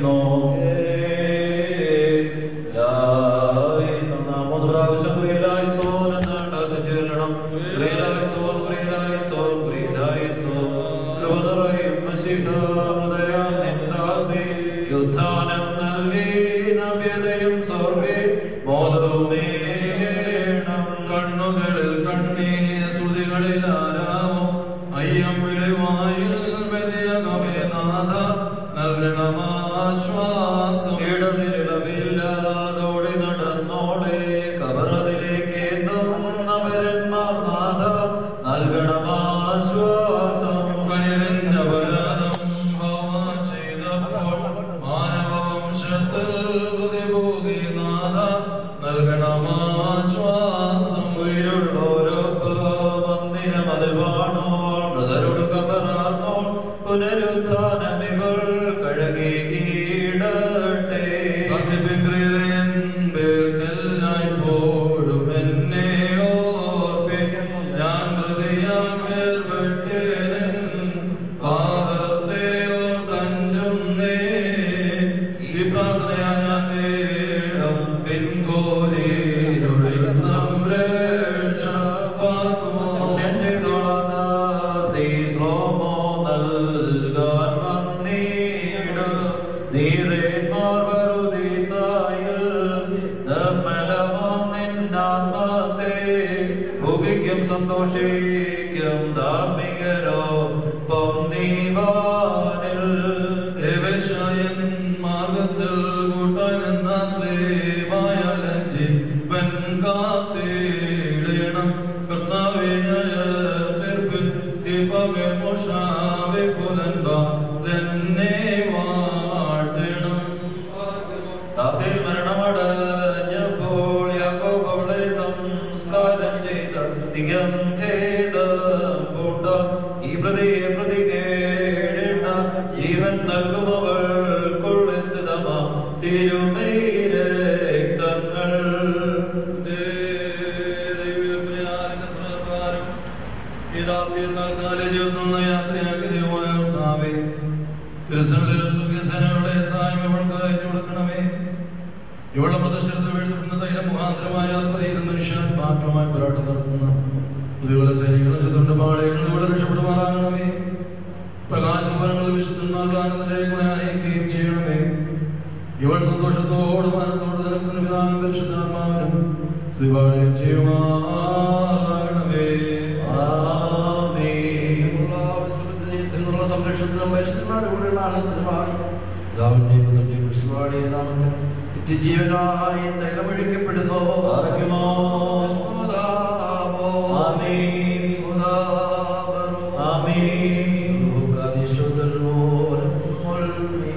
വസിക്കുന്നു മൂന്ന് പ്രാവശ്യം പ്രിയരായി സോൻ എന്നാണ്ട് ആശിച്ചേരണം പ്രിയരായി സോൻ പ്രിയരായി സോൻ പ്രിയരായി സോൻ കൃപതറയും മഷിഹാമതയാം നിന്ദാസി യുദ്ധാനം നൽകി നവ്യതയും സ്വർഗേ ബോധവുമേണം കണ്ണുകളിൽ കണ്ണീ ശ്രുതികളിൽ ആരാമോ അയ്യം വിളിവായിൽ വ്യതിയകമേ നാഥ നൽകണമാശ്വാസം ഇടവിടവില്ലാതോടി നടന്നോടെ കബറതിലേക്ക് നവരന്മാർ നാഥ നൽകണമാശ്വാസം കനിലിന്റെ അപരാധം ഭവ ചെയ്തപ്പോൾ മാനവവംശത്തിൽ ബുദ്ധിഭൂതി നാഥ നൽകണമാശ്വാസം ഉயிருള്ളോരൊപ്പ് മന്ദിരമതിൽ വാണോൾ മൃതരോട് കബറാർന്നോൾ പുനരുത്ഥാനമികൾ കഴകിയിടട്ടെ കാട്ടിപ്പിൻപ്രിയൻ പേർക്കെല്ലായ്പ്പോഴും എന്നെ ഓർപ്പിൻ. ഞാൻ ഹൃദയം വേർപെട്ടേൻ. പാപത്തെ ഓർത്തഞ്ചുന്നേ. ഈ പ്രാർത്ഥനയാൽ ഞാൻ നേടും പിൻകോലിനുള്ളിൽ സംരക്ഷ പാർക്കുമോ എന്റെ ദാസി ശ്ലോമോ നൽകാൻ വന്നീട് നീറേന്മാർ വരുദീസായിൽ നിർമ്മലമാം നിന്നാത്മത്തെ ഭുഗിക്കും സന്തോഷിക്കും ധാർമ്മികരോ പൊന്നീവാനിൽ ദേവശായൻ മാർഗത്തിൽ കൂട്ടാനെന്ന ശ്രീമായാലഞ്ചിപ്പൻ കാത്തിടണം കർത്താവേ തീർപ്പിൽ സ്തീപമേ മോഷാവെ പുലൻബാലെന്നെ വാഴ്ത്തണം രാത്രി മരണമടഞ്ഞപ്പോൾ യാക്കോബ് അവളെ സംസ്കാരം ചെയ്ത നിഗം ഖേദമുണ്ട ഈ പ്രതിയെ പ്രതി കേടേണ്ട ജീവൻ നൽകും അവൾക്കുള്ള സ്ഥിതമാ തിരുമേരക്തങ്ങൾ ഇവളുടെ പ്രദർശനത്തിൽ വീഴ്ത്തപ്പെടുന്ന തൈലം മുഖാന്തരമായ ആത്മതയിലും മനുഷ്യൻ മാത്രമായി പോരാട്ടം നടത്തുന്ന പുതിയ സൈനികളും ശത്രുന്റെ പാളയങ്ങളും ഇവിടെ രക്ഷപ്പെടുമാറാകണമേ പ്രകാശഭവനങ്ങളിൽ വിശുദ്ധന്മാരുടെ ആനന്ദത്തെ കൂടെ അയക്കുകയും ചെയ്യണമേ ഇവൾ സന്തോഷത്തോടും ആനന്ദത്തോടും നിലനിൽക്കുന്ന വിധാനം പരിശുദ്ധാത്മാവിനും സ്ത്രീപാടുകയും ചെയ്യുമാറാകണമേ ആമേൻ യുദ്ധങ്ങളുടെ സംരക്ഷണത്തിനും പരിശുദ്ധമായ കൂടെയുള്ള ആനന്ദത്തിനുമായി പിതാവിന്റെയും പുത്രന്റെയും വിശുവാടിയ നാമത്തിൽ നിത്യജീവനായി തൈലമൊഴിക്കപ്പെടുന്നു ആർക്കുമോ ഉദാവോ, ആമേൻ ഉദാവരോ, ആമേൻ ലോകാദിശോധനോരം മുൾമീ.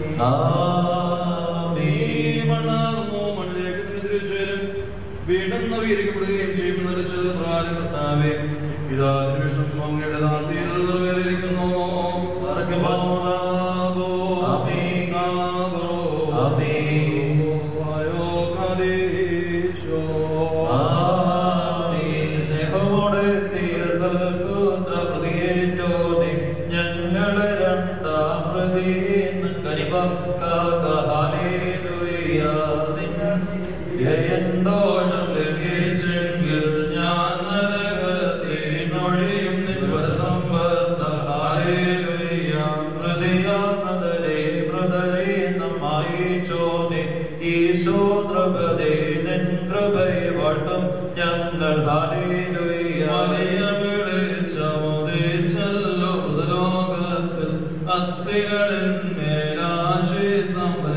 ആമേൻ മണ്ണാകുന്നു മണ്ണിലേക്ക് തിരിച്ചുവരും വീണ്ടും നവീകരിക്കപ്പെടുകയും ചെയ്യുമെന്ന് നിലച്ചത് പ്രകാരം കർത്താവേ ഇതാ വിഷ്ണു അങ്ങയുടെ ദാസിയിൽ നിറവേറിയിരിക്കുന്നു ആമോ, ആമേൻ. ആമോ, ആമേൻ. ആയോ കാദേശോ. ആമേൻ. സ്നേഹമോടെ തീരസൽപുത്ര പ്രതിയേറ്റോനെ ഞങ്ങളെ രണ്ടാം പ്രതിയെന്ന് കനിവക്കാക്ക ഹാലേലുയ. നിൻ ജയൻ ദോഷം ലംഘിച്ചെങ്കിൽ ഞാൻ നരകത്തിനൊഴിയും നിൻ വരസമ്പത്ത ഹാലേലുയ്യ. ബ്രദരെ ബ്രദരെ നമ്മായി ചോനെ ഈശോ ദ്രവതേ നിൻ കൃപയെ വാഴ്ത്തും ഞങ്ങൾ ഹാലേലുയ വലിയ വെളിച്ചമുദിച്ചല്ലോ ലോകത്തിൽ അസ്ഥികളിന്മേലാശീസം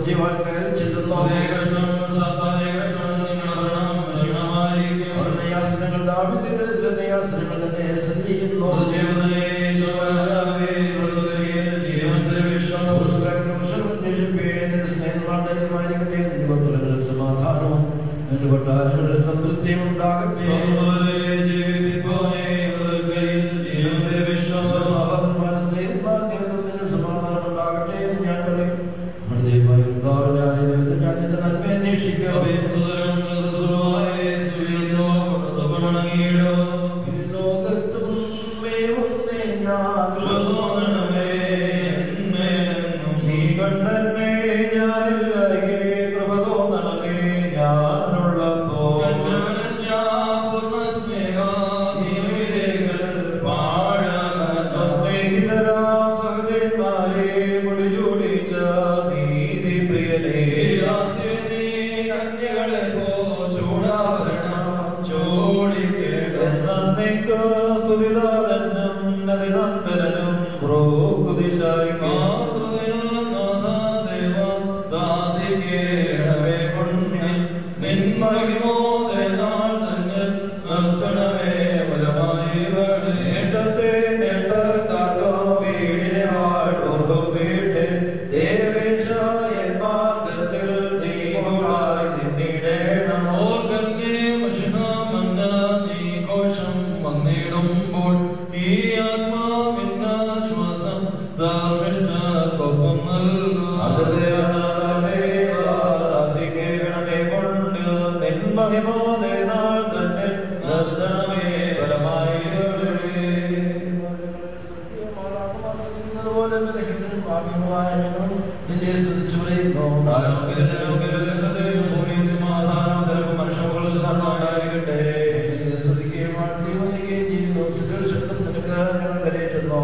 ചെയ്യുവാൻ കയറി ചെല്ലുന്നു അതേ കഷ്ടം സാത്താനെ കഷ്ടം നിങ്ങളുടെ ഭരണം ക്ഷീണമായിരിക്കും അവരുടെ യാസനങ്ങൾ ദാവീദിന്റെ എതിരെ യാസനങ്ങൾ തന്നെ സ്ഥിതി ചെയ്യുന്നു ജീവനെ ഈശോയാവേ പ്രകൃതിയിൽ ജീവന്റെ വിഷം പുരുഷകാരുടെ കുശലം അന്വേഷിപ്പേ, നിന്റെ സ്നേഹം ധൈര്യമായിരിക്കട്ടെ നിന്റെ പത്രങ്ങളിൽ സമാധാനവും നിന്റെ കൊട്ടാരങ്ങളിൽ സംതൃപ്തിയും ഉണ്ടാകട്ടെ സോമവരെ ജീവിപ്പിപ്പോനെ പ്രകൃതിയിൽ ജീവന്റെ വിഷം നമ്മുടെ സഹോദരന്മാർ സ്നേഹിതന്മാർ ദൈവത്തിൽ നിങ്ങൾ സമാധാനം ഉണ്ടാകട്ടെ എന്ന് ഞാൻ പറയും നമ്മുടെ ദൈവമായ കർത്താവിന്റെ ആലയത്തിൽ ഞാൻ നിന്റെ നന്മ അന്വേഷിക്കും അഭിസുതരം സുരമായ സ്തുതിയോ കൊണ്ടുവണങ്ങിയിടോ ഈ ലോകത്തും മേവുന്നേ ഞാൻ കൃപതോന്നണമേ എന്മേലെങ്ങും നീ കണ്ടെന്നെ ഞാനില്ലായേ കൃപ തോന്നണമേ ഞാനുള്ളപ്പോ സ്നേഹിതരാം സഹോദരന്മാരെ മുടിചൂടിച്ച നീതി പ്രിയനേ എന്നേക്ക് സ്തുതിദാതനും നദിനന്ദനും പ്രോകുതിശായി നേട്ടത്തെ നേട്ടക്കാർക്കോ വീടിനെ വാഴോർക്കോ വീട്ടെ ദേവേശായ മാർഗത്തിൽ നീ കൊണ്ടായി തിന്നിടേണം വന്നിടുമ്പോൾ ഈ ആത്മാവിനാശ്വാസം ധാർമ്മിഷ്ഠർക്കൊപ്പം നൽകുക ദാസിക്കേണമേ കൊണ്ട് നിൻ മഹിമോദേ നാൾ തന്നെ നിർത്തണമേ ബലമായി അതുപോലെ ബലഹീനരും പാപികളുമായ ഞങ്ങളും നിന്നെ സ്തുതിച്ചു പറയുന്നു നിന്നെ സ്തുതിക്കുകയും വാഴ്ത്തുകയും വന്ദിക്കുകയും ചെയ്യുന്നു സ്തുതിയുടെ ശബ്ദം നിനക്ക് ഞങ്ങൾ കരയേറ്റുന്നു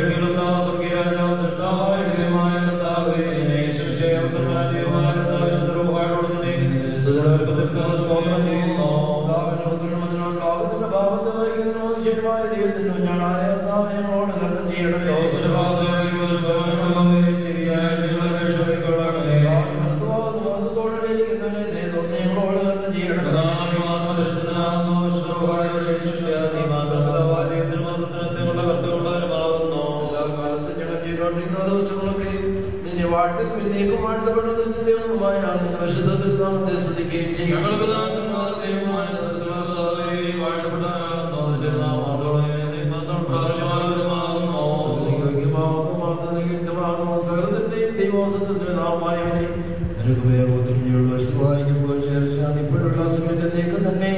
ലോകത്തിന്റെ ഭാവത്തെ വഹിക്കുന്നതിന് മനുഷ്യനുമായ ദൈവത്തിന് ഞാനായ കർത്താവേ, ഞങ്ങളോട് കർമ്മം ചെയ്യണമേ വലതുഭാഗത്ത് മഹത്വത്തോടെ ഇരിക്കുന്നവനെ ദൈവം ഞങ്ങളോട് കർമ്മം ചെയ്യണമേ എല്ലാ കാലത്തും ഞങ്ങൾ ചെയ്തുകൊണ്ടിരിക്കുന്ന ദിവസങ്ങളൊക്കെ നിന്നെ വാഴ്ത്തുകയും എന്നേക്കും വാഴ്ത്തപ്പെടുന്ന നിത്യദൈവവുമായ നിന്റെ വിശുദ്ധ തിരുനാമത്തെ സ്തുതിക്കുകയും ചെയ്യും ദൈവോസത്തിന്റെ നാമമായവനെ നിനക്ക് വേഗത്തിലുള്ള വായിക്കുമ്പോൾ ചേർച്ച ഇപ്പോഴുള്ള സമയത്തേക്ക് തന്നെ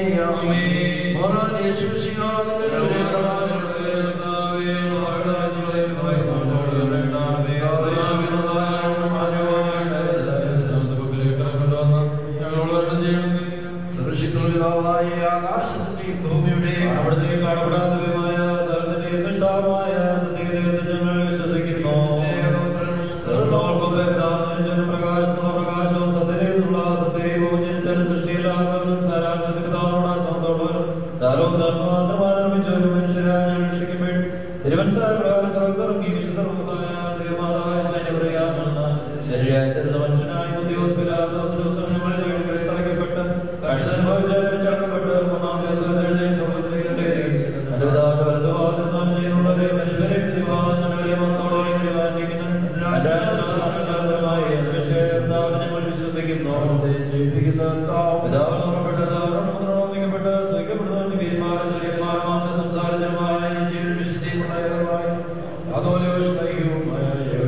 സർവശക്തനായ ആകാശത്തിന്റെയും ഭൂമിയുടെയും അവിടുത്തെ കാണപ്പെടാത്തതുമായ സ്ഥലത്തിന്റെ സൃഷ്ടാവായ സത്യദൈവത്തിൽ ഞങ്ങൾ വിശ്വസിക്കുന്നു സർവ്വലോകവും ദാനത്തിന് പ്രകാശമുള്ള പ്രകാശവും സത്യതയുള്ള സത്യവും ജനിച്ചവനും സൃഷ്ടിയിലാകുന്നവനും സാരാംശത്തിൽ പിതാവിനോട് സ്വന്തമുള്ളവനും സാരവും ധർമ്മമാത്രമായി നിർമ്മിച്ചവനും മനുഷ്യരായ ഞങ്ങൾ രക്ഷിക്കുമ്പോൾ തിരുവൻസാര പ്രകാരം സർവ്വതർക്കി വിശുദ്ധമായ ദൈവമാതാവായ സ്നേഹപ്രിയാമെന്ന ശരിയായി തരുന്ന മനുഷ്യനായി ഉദ്യോഗസ്ഥരാകപ്പെട്ട് കഷ്ടനുഭവിച്ചവരെ ചടക്കപ്പെട്ട് മൂന്നാം ദിവസം എഴുന്നേറ്റ് സ്വർഗ്ഗത്തിലേക്ക് അനുവിധാന വലതുഭാഗത്തുനിന്നും ജീവനുള്ളവരെ മനുഷ്യരെ പ്രതിഭാഗങ്ങളെ മക്കളോടെ പരിപാലിക്കുന്നു രാജാവിനായ യേശുവിനെ ഞങ്ങൾ വിശ്വസിക്കുന്നു പിതാവിന് പുറപ്പെട്ടത് ഓർമ്മിക്കപ്പെട്ട് സ്വീകരിക്കപ്പെടുന്നവന് വീരന്മാരും ശ്രീമാന്മാരുടെ സംസാരിതമായ ജീവൻ വിശുദ്ധിയുണ്ടായവരുമായി അതുപോലെ സ്നേഹവുമായ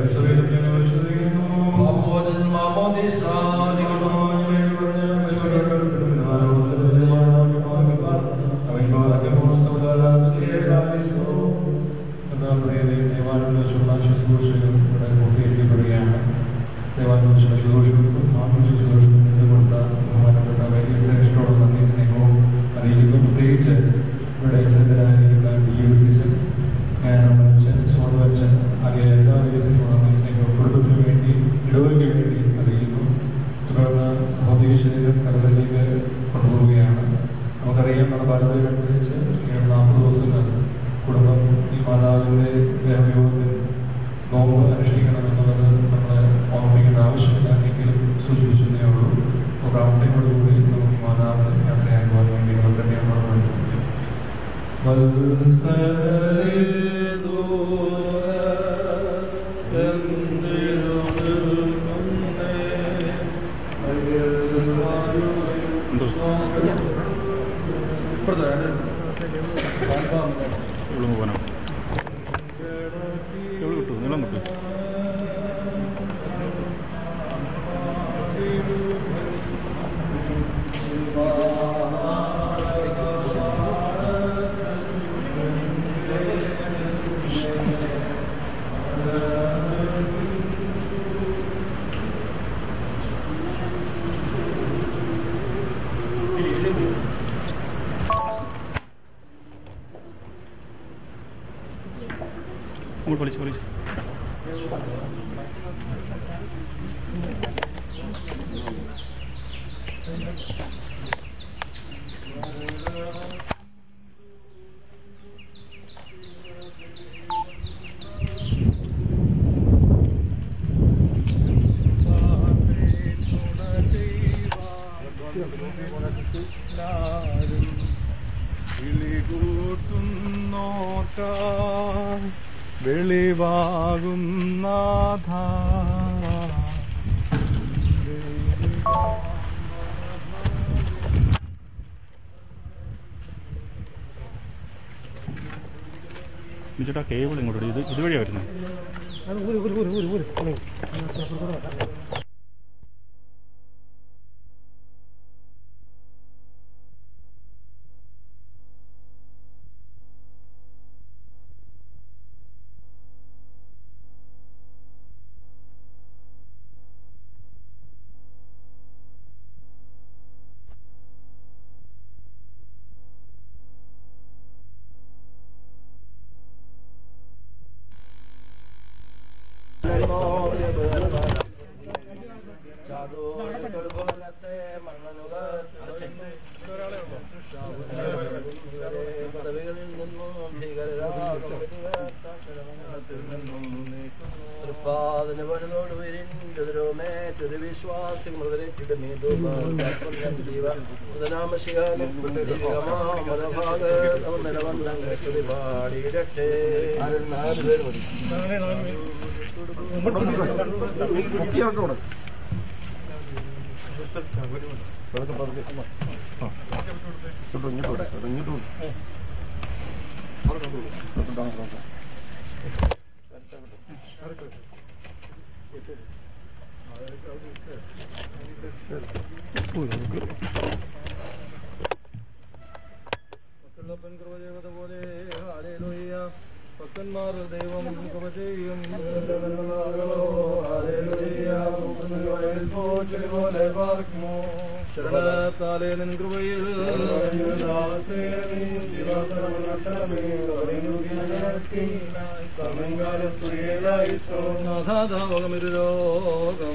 പ്രത്യേകിച്ച് ഇവിടെ ചെറുതരായിരിക്കുന്ന ഡി യു സിഷൻ ഞാനച്ഛൻ സോണവച്ചൻ ആകിയ എല്ലാ വികസനങ്ങളും സ്നേഹവും കുടുംബത്തിന് വേണ്ടി ഇടവയ്ക്ക് വേണ്ടി അറിയിക്കുന്നു തുടർന്ന് ഭൗതിക ശരീരം കടലിലേക്ക് കൊണ്ടുപോവുകയാണ് നമുക്കറിയാം നമ്മുടെ പാരമ്പര്യം അനുസരിച്ച് ഇങ്ങനെ നാൽപ്പത് ദിവസങ്ങൾ കുടുംബം ഈ മാതാവിൻ്റെ ദേഹയോഗത്തിൽ നോമ്പ് അനുഷ്ഠിക്കണം എന്നുള്ളത് നമ്മൾ ഓർമ്മിക്കേണ്ട ആവശ്യമില്ല എങ്കിലും പ്രാർത്ഥനയോടുകൂടി നമുക്ക് മാതാവ് യാത്രയാക്കുവാൻ വേണ്ടി പ്രത്യേകം പുറപ്പെടുന്നു ഇവിടെ പോകാനോ എവിടെ കിട്ടും നീളം കിട്ടും അങ്ങോട്ട് വിളിച്ചു വിളിച്ചു വെളിവാകും നാഥ ചേട്ടാ കേബിൾ ഇങ്ങോട്ട് ഇത് ഇതുവഴിയാണ് വരുന്നത് ഭക്തന്മാർ ദൈവം കൃപ ചെയ്യും ശരണത്താലെ നിൻ കൃപയിൽ നാഥാതാവകമിരു രോഗം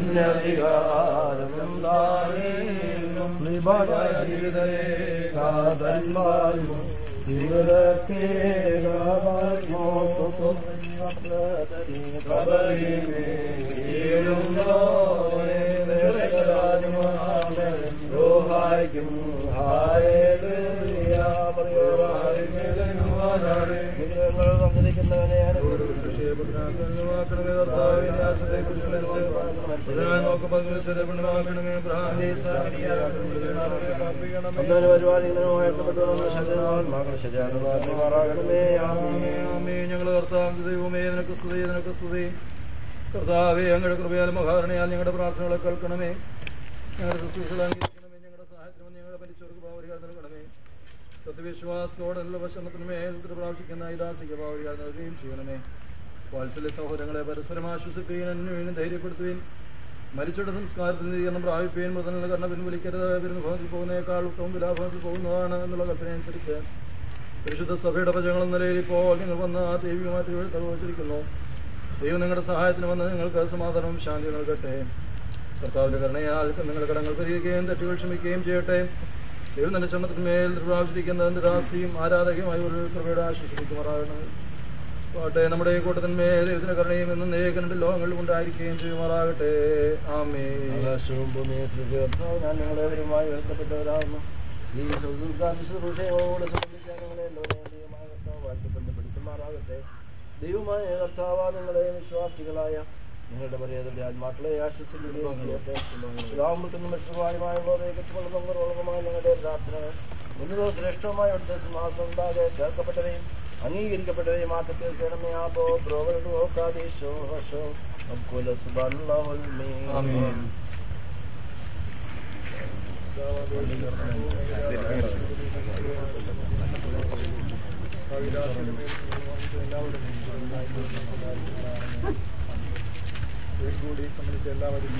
ഞങ്ങൾ കർത്താവ് ദൈവമേ നിനക്ക് സ്തുതി നിനക്ക് സ്തുതി കർത്താവേ ഞങ്ങളുടെ കൃപയാൽ മഹാരണയാൽ ഞങ്ങളുടെ പ്രാർത്ഥനകളെ കേൾക്കണമേ ഞങ്ങളുടെ ശുശ്രൂഷകൾ അംഗീകരിക്കണമേ ഞങ്ങളുടെ സഹായത്തിനും ഞങ്ങളുടെ പരിച്ചവർക്ക് ഭാവരികാൽ നൽകണമേ സത്യവിശ്വാസത്തോടുള്ള ഭക്ഷണത്തിനുമേൽ പ്രാപിക്കുന്ന ഇലാസിക ഭാവരികാൽ നൽകുകയും ചെയ്യണമേ വാത്സല്യ സഹോദരങ്ങളെ പരസ്പരം ആശ്വസിക്കുകയും അന്വേഷണം ധൈര്യപ്പെടുത്തുകയും മരിച്ചയുടെ സംസ്കാരത്തിൽ നീതീകരണം പ്രാപിക്കുകയും മൃതനുള്ള കർണ പിൻവലിക്കരുത് വിരുന്ന് ഭവനത്തിൽ പോകുന്നതിനേക്കാൾ ഉത്തമം വിലാഭവനത്തിൽ പോകുന്നതാണ് എന്നുള്ള കൽപ്പനയനുസരിച്ച് പരിശുദ്ധ സഭയുടെ ഭജങ്ങൾ എന്ന നിലയിൽ ഇപ്പോൾ നിങ്ങൾ വന്ന് ആ ദൈവികമായ തിരുവഴുത്ത് അനുഭവിച്ചിരിക്കുന്നു ദൈവം നിങ്ങളുടെ സഹായത്തിന് വന്ന് നിങ്ങൾക്ക് സമാധാനവും ശാന്തി നൽകട്ടെ കർത്താവിന്റെ കരുണയാൽ നിങ്ങളുടെ കടങ്ങൾ പരിഹരിക്കുകയും തെറ്റുകൾ ക്ഷമിക്കുകയും ചെയ്യട്ടെ ദൈവം തന്റെ ശ്രമത്തിന്മേൽ പ്രാപിച്ചിരിക്കുന്ന ദാസിയും ആരാധകയുമായി ഒരു കൃപയുടെ ആശ്വസിപ്പിക്കുമാറാകണം പോട്ടെ നമ്മുടെ ഈ കൂട്ടത്തിന്മേ ദൈവത്തിന് കരുണയും എന്നും നേകന്റെ ലോകങ്ങളിൽ ഉണ്ടായിരിക്കുകയും ചെയ്യുമാറാകട്ടെ ആമേ ആകാശവും ഭൂമിയും സൃഷ്ടിച്ച കർത്താവ് ഞാൻ നിങ്ങളേവരുമായി ഉയർത്തപ്പെട്ടവരാകുന്നു ഈ ശുശ്രൂഷ ശുശ്രൂഷയോട് സംബന്ധിക്കാൻ നിങ്ങളെ എല്ലാവരെയും ദൈവമായ കർത്താവ് വാഴ്ത്തപ്പെട്ട് പിടിക്കുമാറാകട്ടെ ദൈവമായ കർത്താവ് നിങ്ങളെ വിശ്വാസികളായ നിങ്ങളുടെ പര്യാദയുടെ ആത്മാക്കളെ ആശ്വസിക്കുകയും ചെയ്യട്ടെ ഗ്രാമത്തിനും വിശ്വമായുമായുള്ളവരെ കെട്ടുകൊള്ളുന്ന കുറവുമായ ഞങ്ങളുടെ പ്രാർത്ഥനകൾ ഉന്നതോ ശ്രേഷ്ഠവുമായ അവിടുത്തെ സിംഹാസം ഉണ്ടാകെ കേൾക്കപ്പെട്ടവയും അംഗീകരിക്കപ്പെട്ടവയും മാറ്റത്തിൽ കിടമേ ആബോ ബ്രോവോ കാദേശോ ഹോഷോ അബ്കുല സുബാനുള്ളാഹുൽ ആമീൻ. കൂടി സംബന്ധിച്ച് എല്ലാവരും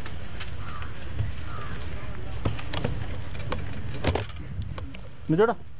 മിജോടാ